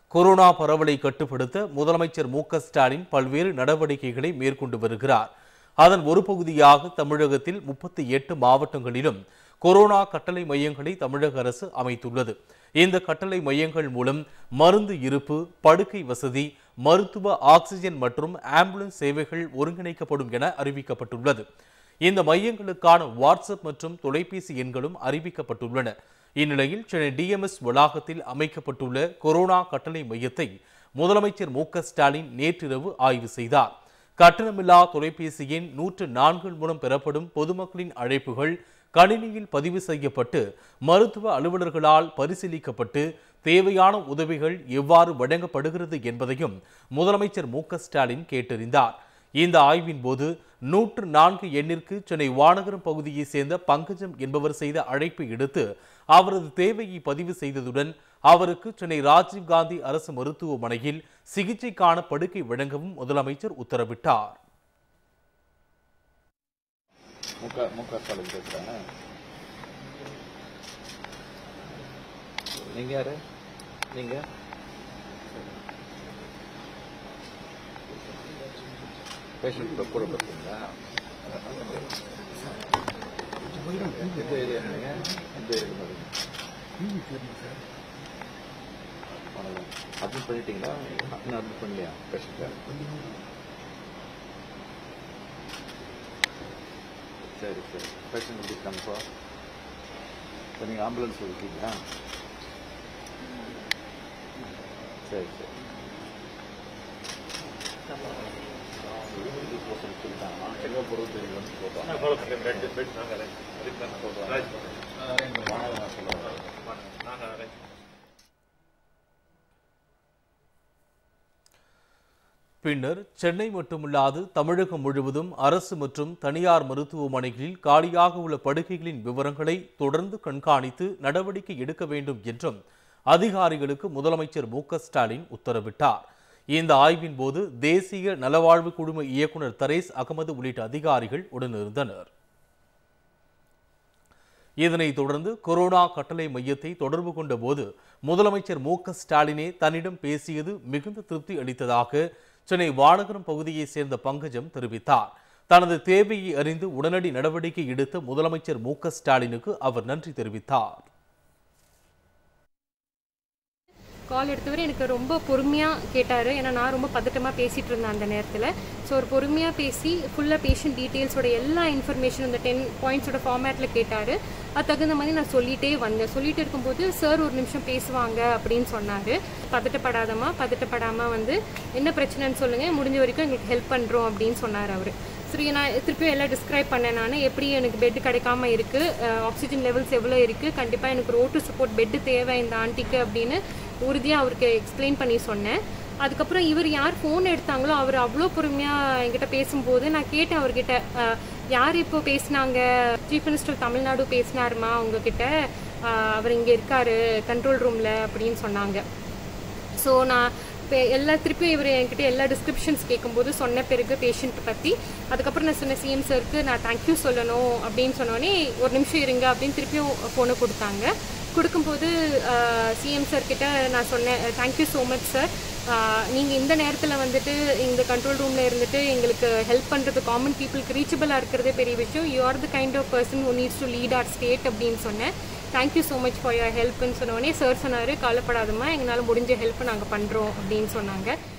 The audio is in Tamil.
கொரோனா பரவலை கட்டுப்படுத்த முதலமைச்சர் மு க ஸ்டாலின் பல்வேறு நடவடிக்கைகளை மேற்கொண்டு வருகிறார் அதன் ஒரு பகுதியாக தமிழகத்தில் முப்பத்தி எட்டு மாவட்டங்களிலும் கொரோனா கட்டளை மையங்களை தமிழக அரசு அமைத்துள்ளது இந்த கட்டளை மையங்கள் மூலம் மருந்து இருப்பு படுக்கை வசதி மருத்துவ ஆக்சிஜன் மற்றும் ஆம்புலன்ஸ் சேவைகள் ஒருங்கிணைக்கப்படும் என அறிவிக்கப்பட்டுள்ளது இந்த மையங்களுக்கான வாட்ஸ்அப் மற்றும் தொலைபேசி எண்களும் அறிவிக்கப்பட்டுள்ளன இந்நிலையில் சென்னை டிஎம்எஸ் வளாகத்தில் அமைக்கப்பட்டுள்ள கொரோனா கட்டளை மையத்தை முதலமைச்சர் மு க ஸ்டாலின் நேற்றிரவு ஆய்வு செய்தார் கட்டணமில்லா தொலைபேசி எண் நூற்று நான்கு மூலம் பெறப்படும் பொதுமக்களின் அழைப்புகள் கணினியில் பதிவு செய்யப்பட்டு மருத்துவ அலுவலர்களால் பரிசீலிக்கப்பட்டு தேவையான உதவிகள் எவ்வாறு வழங்கப்படுகிறது என்பதையும் முதலமைச்சர் மு க ஸ்டாலின் கேட்டறிந்தார் இந்த ஆய்வின் போது நூற்று நான்கு எண்ணிற்கு சென்னை வானகரம் பகுதியைச் சேர்ந்த பங்கஜம் என்பவர் செய்த அழைப்பை எடுத்து அவரது தேவையை பதிவு செய்ததுடன் அவருக்கு சென்னை ராஜீவ்காந்தி அரசு மருத்துவமனையில் சிகிச்சைக்கான படுக்கை வழங்கவும் முதலமைச்சர் உத்தரவிட்டார் முக முக ஸ்டாலின் பேசுறேன் நீங்க யாரு நீங்க பேஷண்ட் கூட பேசுறீங்களா எந்த ஏரியா நீங்க எந்த ஏரியா அட்மிட் பண்ணிட்டீங்களா இன்னும் அட்மிட் பண்ணலையா பேஷண்ட்டை சரி சரி பேஷண்ட் எப்படி கன்ஃபார்ம் இப்போ நீங்கள் ஆம்புலன்ஸ் இருக்கீங்களா சரி சரி எங்கே பொருள் தெரியும் சொல்லுவாங்க பின்னர் சென்னை மட்டுமில்லாது தமிழகம் முழுவதும் அரசு மற்றும் தனியார் மருத்துவமனைகளில் காலியாக உள்ள படுக்கைகளின் விவரங்களை தொடர்ந்து கண்காணித்து நடவடிக்கை எடுக்க வேண்டும் என்றும் அதிகாரிகளுக்கு முதலமைச்சர் மு க ஸ்டாலின் உத்தரவிட்டார் இந்த ஆய்வின் போது தேசிய நலவாழ்வு குழும இயக்குனர் தரேஸ் அகமது உள்ளிட்ட அதிகாரிகள் உடனிருந்தனர் இதனைத் தொடர்ந்து கொரோனா கட்டளை மையத்தை தொடர்பு கொண்ட போது முதலமைச்சர் மு க ஸ்டாலினே தன்னிடம் பேசியது மிகுந்த திருப்தி அளித்ததாக சென்னை வானகரம் பகுதியைச் சேர்ந்த பங்கஜம் தெரிவித்தார் தனது தேவையை அறிந்து உடனடி நடவடிக்கை எடுத்த முதலமைச்சர் மு க ஸ்டாலினுக்கு அவர் நன்றி தெரிவித்தார் கால் எடுத்தவர் எனக்கு ரொம்ப பொறுமையாக கேட்டார் ஏன்னா நான் ரொம்ப பதட்டமாக பேசிகிட்டு இருந்தேன் அந்த நேரத்தில் ஸோ ஒரு பொறுமையாக பேசி ஃபுல்லாக பேஷண்ட் டீட்டெயில்ஸோட எல்லா இன்ஃபர்மேஷனும் இந்த டென் பாயிண்ட்ஸோட ஃபார்மேட்டில் கேட்டார் அது தகுந்த மாதிரி நான் சொல்லிகிட்டே வந்தேன் சொல்லிட்டு இருக்கும்போது சார் ஒரு நிமிஷம் பேசுவாங்க அப்படின்னு சொன்னார் பதட்டப்படாதம்மா பதட்டப்படாமல் வந்து என்ன பிரச்சனைன்னு சொல்லுங்கள் முடிஞ்ச வரைக்கும் எங்களுக்கு ஹெல்ப் பண்ணுறோம் அப்படின்னு சொன்னார் அவர் சரி நான் திருப்பியும் எல்லாம் டிஸ்கிரைப் பண்ணேன் நான் எப்படி எனக்கு பெட் கிடைக்காம இருக்குது ஆக்சிஜன் லெவல்ஸ் எவ்வளோ இருக்குது கண்டிப்பாக எனக்கு ரோட்டு சப்போர்ட் பெட்டு தேவை இந்த ஆண்டிக்கு அப்படின்னு உறுதியாக அவருக்கு எக்ஸ்பிளைன் பண்ணி சொன்னேன் அதுக்கப்புறம் இவர் யார் ஃபோன் எடுத்தாங்களோ அவர் அவ்வளோ பொறுமையாக என்கிட்ட பேசும்போது நான் கேட்டேன் அவர்கிட்ட அஹ், யார் இப்போ பேசினாங்க சீஃப் மினிஸ்டர் தமிழ்நாடு பேசினாருமா உங்ககிட்ட அஹ், அவர் இங்கே இருக்காரு கண்ட்ரோல் ரூமில் அப்படின்னு சொன்னாங்க ஸோ நான் இப்போ எல்லா திருப்பியும் இவர் என்கிட்ட எல்லா டிஸ்கிரிப்ஷன்ஸ் கேட்கும்போது சொன்ன பிறகு பேஷண்ட் பற்றி அதுக்கப்புறம் நான் சொன்ன சிஎம் சருக்கு நான் தேங்க்யூ சொல்லணும் அப்படின்னு சொன்னோடனே ஒரு நிமிஷம் இருங்க அப்படின்னு திருப்பியும் ஃபோனை கொடுத்தாங்க கொடுக்கும்போது சிஎம் சார் கிட்ட நான் சொன்னேன் தேங்க்யூ ஸோ மச் சார் நீங்கள் இந்த நேரத்தில் வந்துட்டு இந்த கண்ட்ரோல் ரூமில் இருந்துட்டு எங்களுக்கு ஹெல்ப் பண்ணுறது காமன் பீப்புளுக்கு ரீச்சபிளாக இருக்கிறதே பெரிய விஷயம் you are the kind of person who needs to lead our state அப்படின்னு சொன்னேன் thank you so much for your ஹெல்ப்னு சொன்னோடனே சார் சொன்னார் கவலைப்படாதம்மா எங்களால் முடிஞ்ச ஹெல்ப் நாங்கள் பண்ணுறோம் அப்படின்னு சொன்னாங்க